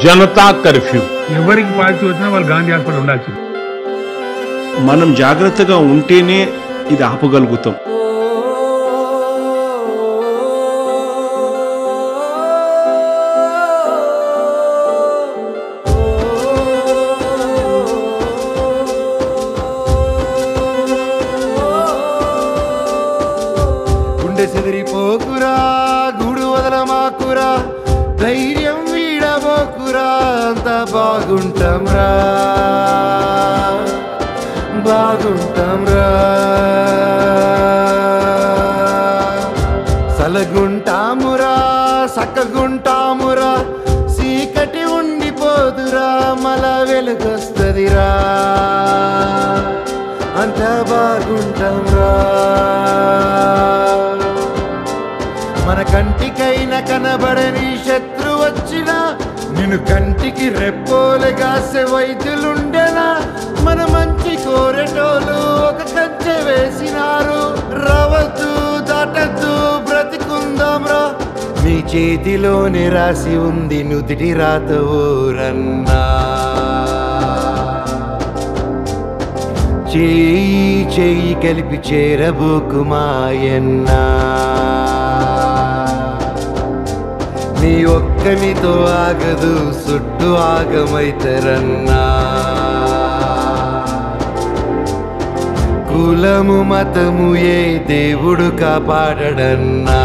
जनता कर्फ्यू ఎవరికి పాజిటివ్ వచ్చినా వాళ్ళు గాంధీ హాస్పిటల్ ఉండాల్సింది మనం జాగ్రత్తగా ఉంటేనే ఇది ఆపగలుగుతాం గుండె చెదిరిపోకురా గుడు వదలమాకురా ధైర్యం వీడబోకురా అంత బాగుంటాంరా బాగుంటాంరా సలగుంటామురా సక్కగుంటామురా చీకటి ఉండిపోదురా మల వెలుగొస్తదిరా అంత బాగుంటాంరా మన కంటికైన కనబడని శత్రు వచ్చినా నిన్ను కంటికి రెప్పోలుగాసే వైద్యులుండెనా మన మంచి కోరెటోలు ఒక కంచె వేసినారు రవద్దు దాటద్దు బ్రతికుందాంరా మీ చేతిలోనే రాసి ఉంది నుదిటి రాత ఊరన్నా చేయి చేయి కలిపి చేరబోకు మాయన్నా నీ ఒక్కనితో ఆగదు సుట్టు ఆగమైతరన్నా కులము మతము ఏ దేవుడు కాపాడడన్నా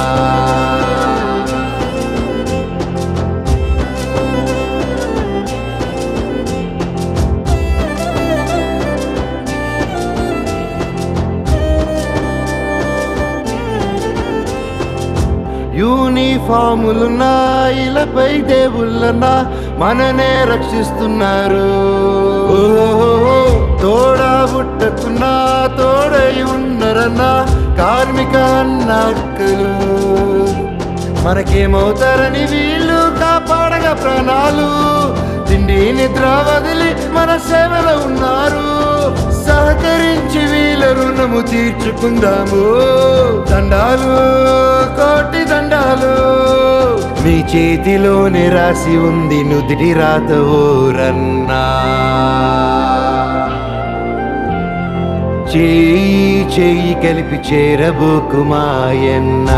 యూనిఫాములున్నా ఇలపై దేవుళ్ళన్నా మననే రక్షిస్తున్నారు ఓహో తోడా బుట్టకున్నా తోడై ఉన్నరన్నా కార్మిక అన్నక్కలు మనకేమవుతారని వీళ్ళు కాపాడగా ప్రాణాలు తిండి నిద్ర వదిలి మన సేవలో ఉన్నారు సహకరించి వీళ్ళ రుణము తీర్చుకుందాము దండాలు కోటి దండాలు మీ చేతిలోనే రాసి ఉంది నుదిటి రాత ఓరన్నా చేయి చేయి కలిపి చేరబోకు మాయన్నా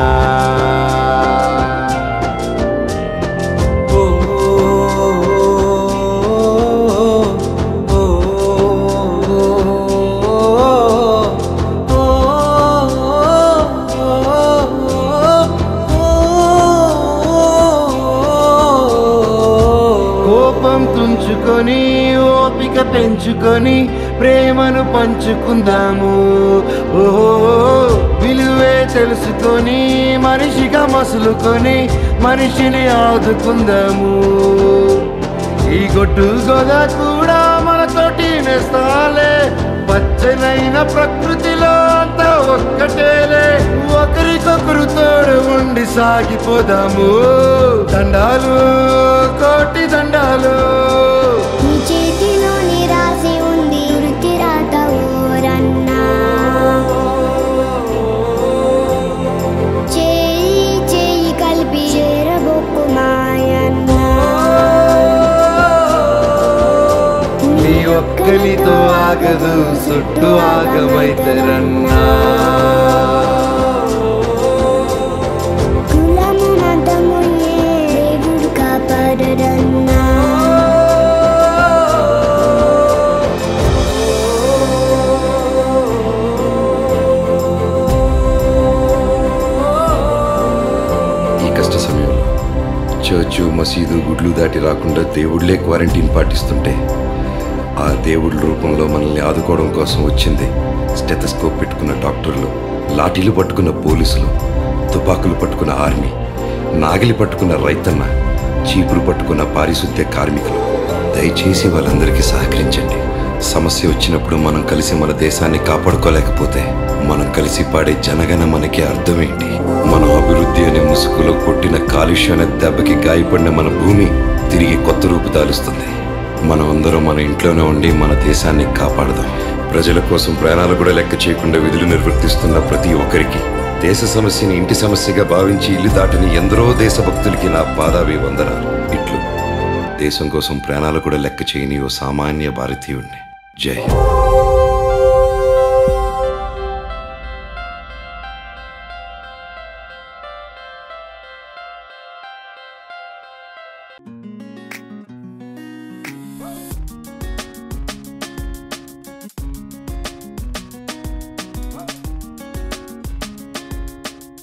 కోపం తుంచుకొని ఓపిక పెంచుకొని ప్రేమను పంచుకుందాము ఓహో విలువే తెలుసుకొని మనిషిగా మసులుకొని మనిషిని ఆదుకుందాము ఈ గొడ్డు గోద కూడా మనతోటి నేస్తాలే పచ్చనైన ప్రకృతిలో అంతా ఒక్కటేలే ఒకరికొకరు తోడు ఉండి సాగిపోదాము దండాలు కోటి దండాలు నీ చేతిలోని రాసి ఉంది వృత్తి రాత ఊరన్నా చేయి చేయి కలిపి చేరబొక్కు మాయన్నా నీ ఒక్కరితో ఆగదు సుట్టు ఆగమైతరన్నా కులము మతము ఏ దేవుడు కాపాడరన్నా ఈ కష్ట సమయంలో చర్చు మసీదు గుడ్లు దాటి రాకుండా దేవుళ్లే క్వారంటైన్ పాటిస్తుంటే ఆ దేవుడి రూపంలో మనల్ని ఆదుకోవడం కోసం వచ్చింది స్టెథస్కోప్ పెట్టుకున్న డాక్టర్లు లాఠీలు పట్టుకున్న పోలీసులు తుపాకులు పట్టుకున్న ఆర్మీ నాగిలి పట్టుకున్న రైతన్న చీపురు పట్టుకున్న పారిశుద్ధ్య కార్మికులు దయచేసి వాళ్ళందరికీ సహకరించండి సమస్య వచ్చినప్పుడు మనం కలిసి మన దేశాన్ని కాపాడుకోలేకపోతే మనం కలిసి పాడే జనగణ మనకి అర్థమేంటి మనం అభివృద్ధి అనే ముసుగులో కొట్టిన కాలుష్యం అనే దెబ్బకి గాయపడిన మన భూమి తిరిగి కొత్త రూపు దాలుస్తుంది మనం అందరం మన ఇంట్లోనే ఉండి మన దేశాన్ని కాపాడదాం ప్రజల కోసం ప్రాణాలు కూడా లెక్క చేయకుండా విధులు నిర్వర్తిస్తున్న ప్రతి ఒక్కరికి దేశ సమస్యని ఇంటి సమస్యగా భావించి ఇల్లు దాటని ఎందరో దేశభక్తులకి నా పాదావి వందనాలు ఇట్లు దేశం కోసం ప్రాణాలు కూడా లెక్క చేయని ఓ సామాన్య భారతీయుడిని జై హింద్